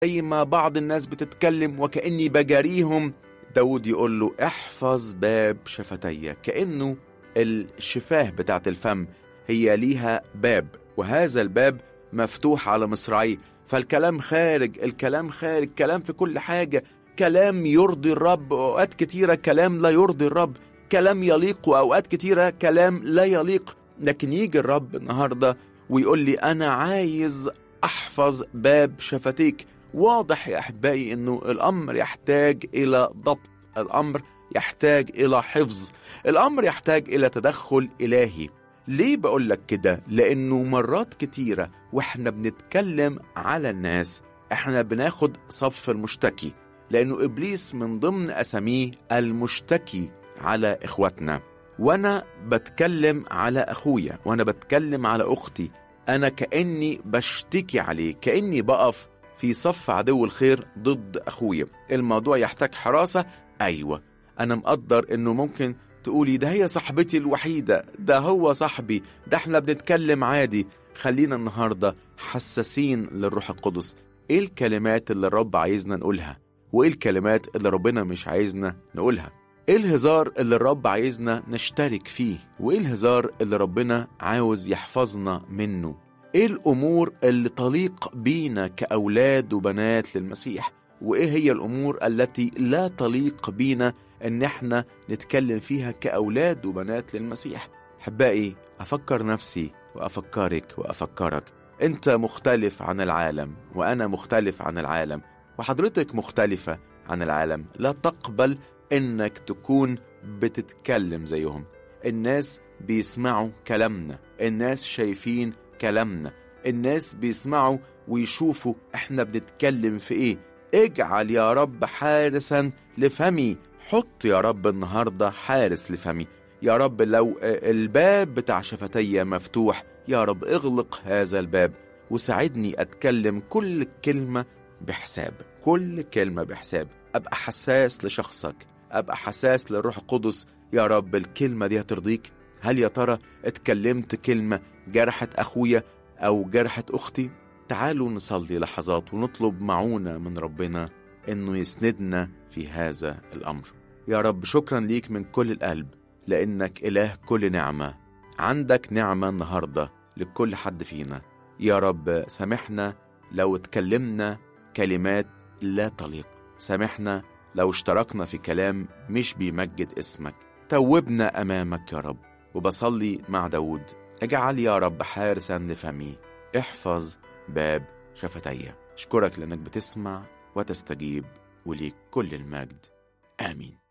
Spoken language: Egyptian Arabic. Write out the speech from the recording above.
زي ما بعض الناس بتتكلم وكأني بجاريهم داود يقول له احفظ باب شفتي كأنه الشفاه بتاعت الفم هي ليها باب وهذا الباب مفتوح على مصراعيه فالكلام خارج الكلام خارج كلام في كل حاجة كلام يرضي الرب وأوقات كتيرة كلام لا يرضي الرب كلام يليق وأوقات كتيرة كلام لا يليق لكن يجي الرب النهاردة ويقول لي أنا عايز أحفظ باب شفتيك واضح يا أحبائي أنه الأمر يحتاج إلى ضبط الأمر يحتاج إلى حفظ الأمر يحتاج إلى تدخل إلهي ليه بقول لك كده؟ لأنه مرات كتيرة وإحنا بنتكلم على الناس إحنا بناخد صف المشتكي لأنه إبليس من ضمن أساميه المشتكي على إخواتنا وأنا بتكلم على أخويا وأنا بتكلم على أختي أنا كأني بشتكي عليه كأني بقف في صف عدو الخير ضد أخويا الموضوع يحتاج حراسة أيوة أنا مقدر إنه ممكن تقولي ده هي صاحبتي الوحيدة ده هو صاحبي ده احنا بنتكلم عادي خلينا النهاردة حساسين للروح القدس ايه الكلمات اللي الرب عايزنا نقولها وايه الكلمات اللي ربنا مش عايزنا نقولها ايه الهزار اللي الرب عايزنا نشترك فيه وايه الهزار اللي ربنا عاوز يحفظنا منه ايه الامور اللي تليق بينا كاولاد وبنات للمسيح وايه هي الامور التي لا تليق بينا ان احنا نتكلم فيها كاولاد وبنات للمسيح احبائي افكر نفسي وافكرك وافكرك انت مختلف عن العالم وانا مختلف عن العالم وحضرتك مختلفه عن العالم لا تقبل انك تكون بتتكلم زيهم الناس بيسمعوا كلامنا الناس شايفين كلامنا الناس بيسمعوا ويشوفوا احنا بنتكلم في ايه اجعل يا رب حارسا لفمي حط يا رب النهارده حارس لفمي يا رب لو الباب بتاع شفتي مفتوح يا رب اغلق هذا الباب وساعدني اتكلم كل كلمه بحساب كل كلمه بحساب ابقى حساس لشخصك ابقى حساس للروح القدس يا رب الكلمه دي هترضيك هل يا ترى اتكلمت كلمه جرحت اخويا او جرحت اختي تعالوا نصلي لحظات ونطلب معونة من ربنا إنه يسندنا في هذا الأمر يا رب شكرا ليك من كل القلب لأنك إله كل نعمة عندك نعمة النهاردة لكل حد فينا يا رب سامحنا لو اتكلمنا كلمات لا تليق سامحنا لو اشتركنا في كلام مش بيمجد اسمك توبنا أمامك يا رب وبصلي مع داود اجعل يا رب حارسا لفمي احفظ باب شفتي أشكرك لأنك بتسمع وتستجيب وليك كل المجد آمين